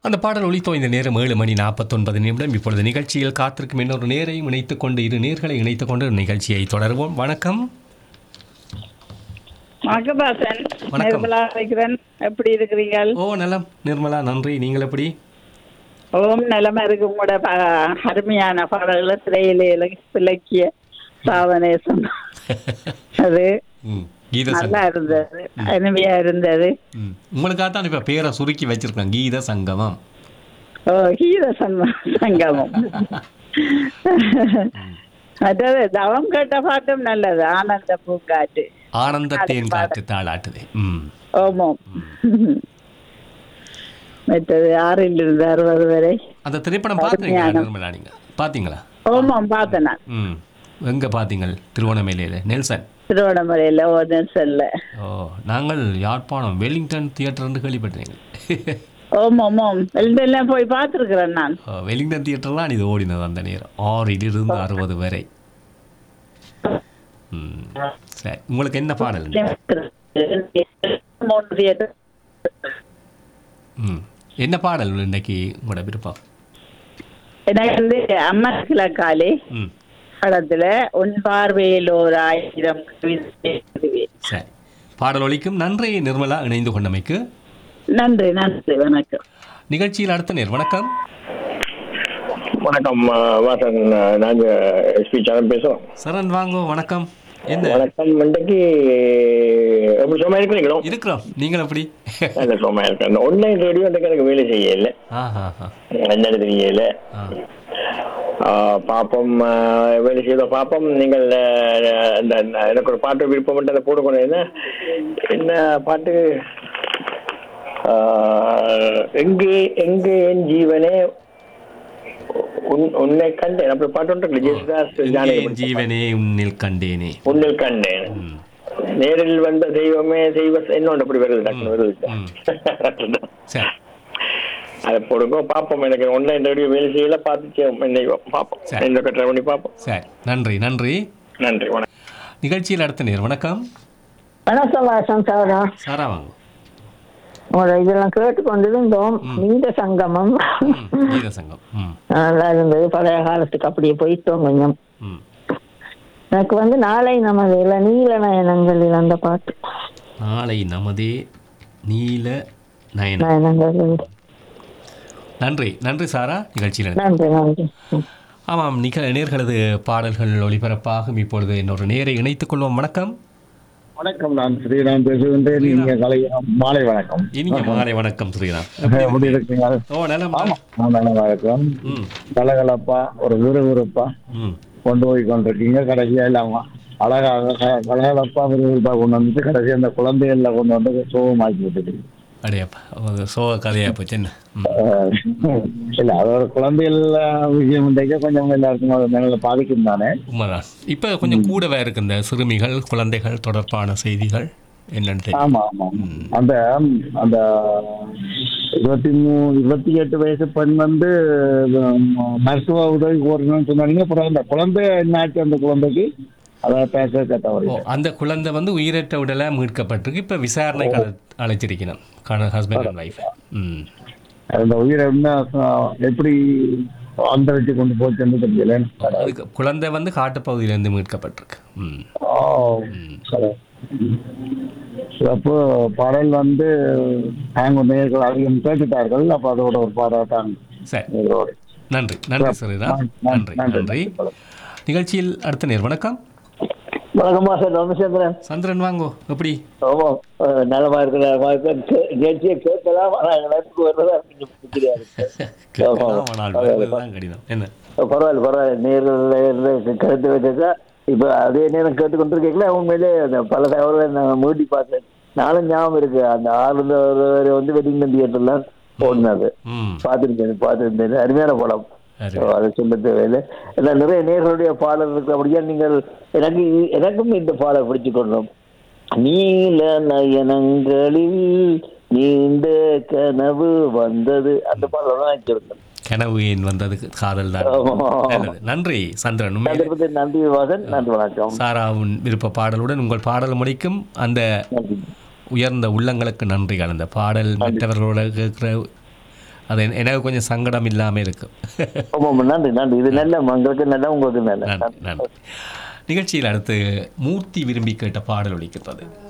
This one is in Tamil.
அந்த பாடல் ஒலித்தோ இந்த நேரம் ஏழு மணி நாற்பத்தொன்பது நிமிடம் இப்பொழுது நிகழ்ச்சியில் காத்திருக்கும் இன்னொரு நேரையும் இணைத்துக் கொண்டு இரு நேர்களை இணைத்துக் கொண்டு நிகழ்ச்சியை தொடருவோம் வணக்கம் மகபாசன் வணக்கம். நிர்மலா வைக்கிறன் எப்படி இருக்கிறீங்கள் ஓ நலம் நிர்மலா நன்றி நீங்கள் எப்படி ஓம் நிலைமை இருக்கு உங்களோட ப- அருமையான பாடல்களை திரையில இலக்- இலக்கிய சாதனேசம் அது ம், கீத நல்லா சங்கம் இருந்தது அருமையா இருந்தது ம், உங்களுக்காக தான் இப்போ பேரை சுருக்கி வச்சிருக்கேன் கீத சங்கமம் ஓ கீத சங்க- சங்கமம் மற்றது தவம் கேட்ட பாட்டும் நல்லது ஆனந்த பூங்காட்டு ஆனந்த தேன் காற்று தாளாட்டுது ம் ஓமோம் மற்றது ஆறில் இருந்து அறுபது வரை அந்த திரைப்படம் பார்த்தீங்களா நிர்மலா நீங்கள் பார்த்தீங்களா ஓமம் பார்த்தேன் நான் ம் எங்கே பார்த்தீங்க திருவண்ணாமலையில் நெல்சன் திருவண்ணாமலையில் ஒரு செல்ல ஓ நாங்கள் யாழ்ப்பாணம் வெலிங்டன் தியேட்டர்னு கேள்விப்பட்டீங்க ஓம் ஓம் ஓம் எல்லாம் போய் பார்த்துருக்குறேன் நான் ஓ, வெலிங்டன் தியேட்டர்லாம் இது ஓடினது அந்த நேரம் ஆறிலிருந்து அறுபது வரை ம் சரி உங்களுக்கு என்ன பாடல் மூணு theatre. ம் என்ன பாடல் இன்னைக்கு உங்களோட விருப்பம் எனக்கு வந்து அம்மா கிழக்காலே ம் படத்துல உன் பார்வையில் ஓர் ஆயிரம் கவிதை எழுதுவேன். சரி பாடல் ஒலிக்கும் நன்றி நிர்மலா இணைந்து கொண்டமைக்கு நன்றி நன்றி வணக்கம் நிகழ்ச்சியில் அடுத்த நேர் வணக்கம் வணக்கம் ஆ, வாசன் ஆ, நாங்க எஸ்பி சரண் பேசுறோம் சரண் வாங்கோ வணக்கம் என்ன வணக்கம் இன்றைக்கு எப்படி சும்மா இருக்கிறீங்களோ இருக்கிறோம் நீங்கள் எப்படி நல்ல சும்மா இருக்கேன் ஆன்லைன் ரேடியோ இன்றைக்கு எனக்கு வேலை செய்யல ஆஹா ஆ என்னன்னு தெரியல ஆ ஆ, பாப்போம் ஆ, வேலை செய்த பாப்போம் நீங்கள் ஆ, இந்த இந்த- எனக்கு ஒரு பாட்டு விருப்பம் அதை போட்டுக்கணும் என்ன என்ன பாட்டு ஆ, எங்கே எங்கே என் ஜீவனே உன்- உன்னை கண்டேன் அப்படி பாட்டு ஒன்று இருக்கு ஜெயசுதாஸ் எங்கே ஜானகி என் ஜீவனே உன்னில் கண்டேனே உன்னில் கண்டேன் ம் நேரில் வந்த தெய்வமே தெய்வ இன்னொன்று அப்படி வருது டக்குனு வருது ம். சரி அதை போடுங்க பார்ப்போம் எனக்கு ஆன்லைன் ரேடியோ வேலை செய்யல பார்த்து இன்னைக்கு பார்ப்போம் சரி. இந்த ட்ரை பண்ணி பார்ப்போம் சரி நன்றி நன்றி நன்றி வணக்கம் நிகழ்ச்சியில் அடுத்த நேர் வணக்கம் வணக்கம் வாசம் சாரா சாரா வாங்க உங்களோட இதெல்லாம் கேட்டு கொண்டிருந்தோம் நீண்ட சங்கமம் ம் கீத சங்கம் ம் நல்லா இருந்தது பழைய காலத்துக்கு அப்படியே போயிட்டோம் கொஞ்சம் ம் எனக்கு வந்து நாளை நமது இல்ல நீல நயனங்களில் அந்த பாட்டு நாளை நமதே நீல நயனம் நயனங்கள் நன்றி நன்றி சாரா நிகழ்ச்சியில் நன்றி நன்றி ம். ஆமாம் நிக நேர்களது பாடல்கள் ஒளிபரப்பாகும் இப்பொழுது இன்னொரு நேரை இணைத்துக் கொள்வோம் வணக்கம் வணக்கம் நான் ஸ்ரீராம் பேசுகின்றேன் நீங்க கலை மாலை வணக்கம் இனிய மாலை வணக்கம் ஸ்ரீராம் எப்படி இருக்கீங்க ஓ நலம் நான் நல்லா இருக்கேன் ம் கலகலப்பா ஒரு விறுவிறுப்பா ம் கொண்டு போய் கொண்டிருக்கீங்க கடைசியா இல்லாம அழகாக க- கலகலப்பா விறுவிறுப்பா கொண்டு வந்துட்டு கடைசி அந்த குழந்தைகள்ல கொண்டு வந்து சோகமாக்கி விட்டுட்டீங்க அடையப்பா ஒரு சோக கதையாக போச்சு என்ன ம் அஹ் இல்ல அதோட குழந்தைகள் விஷயம் இன்றைக்கு கொஞ்சம் எல்லாருக்கும் அது மேல பாதிக்கும் தானே உண்மைதான் இப்போ கொஞ்சம் கூடவே இருக்கு இந்த சிறுமிகள் குழந்தைகள் தொடர்பான செய்திகள் என்னன்னு தெரியும் ஆமா ஆமா அந்த அந்த இருபத்தி மூணு இருபத்தி எட்டு வயசு பெண் வந்து உம், மருத்துவ உதவி கோரணும்னு சொன்னாங்க அப்புறம் அந்த குழந்தை என்னாச்சு அந்த குழந்தைக்கு அதை பேச ஓ கேட்டவர் அந்த குழந்தை வந்து உயிரற்ற உடலை மீட்கப்பட்டிருக்கு இப்போ விசாரணைக்கு அழை- அழைச்சிருக்கணும் ஹஸ்பண்ட் அண்ட் ஒய்ஃப் ம் அந்த உயிரை என்ன அஹ், எப்படி அந்தரிச்சு கொண்டு போச்சுன்னு தெரியல அதுக்கு குழந்தை வந்து காட்டுப்பகுதியிலேருந்து மீட்கப்பட்டிருக்கு ம் ஓ, சரி. அப்போ பாடல் வந்து நாங்கள் நேர்கள் அதிகம் கேட்டுட்டார்கள் அப்போ அதோட ஒரு பாடாட்டாங்க சரி நேர்களோடு நன்றி நன்றி சரிதான் நன்றி நன்றி நிகழ்ச்சியில் அடுத்த நேர் வணக்கம் வணக்கம் மாசம் ராமச்சந்திரன் சந்திரன் வாங்கோ எப்படி ஆமாம் நலமா இருக்கிற நிகழ்ச்சியை கேட்கலாம் ஆனால் எனக்கு வர்றதா கொஞ்சம் பிடிக்கிறாரு கேட்கலாம், ஆனால் வருவதுதான் கடினம் என்ன பரவாயில்ல பரவாயில்ல நேரில் கருத்து வச்சா இப்போ அதே நேரம் கேட்டுக்கொண்டிருக்கீங்களா உண்மையிலே அந்த பல தகவல்களை நான் மூடி பார்த்தேன் நானும் ஞாபகம் இருக்கு அந்த ஆளுந்த ஒரு வந்து வெட்டிங் தியேட்டர்லாம் ஓடினது ம் பார்த்துருக்கேன் பார்த்துருந்தேன் அருமையான படம் சரி. அதை சொல்ல தேவையில்லை ஏன்னா நிறைய நேர்களுடைய பாடல் இருக்கு அப்படியே நீங்கள் எனக்கு எனக்கும் இந்த பாடல் பிடிச்சு கொண்டோம் நீல நயனங்களில் நீண்ட கனவு வந்தது அந்த பாடல் தான் வச்சிருக்கேன் கனவு ஏன் வந்ததுக்கு காதல் தான் ஆமா. நல்லது நன்றி சந்திரன் உண்மையிலே சந்தர்ப்பத்தை நன்றி வாசன் நன்றி வணக்கம் சாராவின் விருப்ப பாடலுடன் உங்கள் பாடல் முடிக்கும் அந்த நன்றி உயர்ந்த உள்ளங்களுக்கு நன்றிகள் அந்த பாடல் மற்றவர்களோட கேட்கிற அது என- எனக்கு கொஞ்சம் சங்கடம் இல்லாமல் இருக்கும் ஆமாம் நன்றி நன்றி இது நல்ல உங்களுக்கு நல்ல உங்களுக்கு நல்ல நன்றி நன்றி நிகழ்ச்சியில் அடுத்து மூர்த்தி விரும்பி கேட்ட பாடல் ஒலிக்கின்றது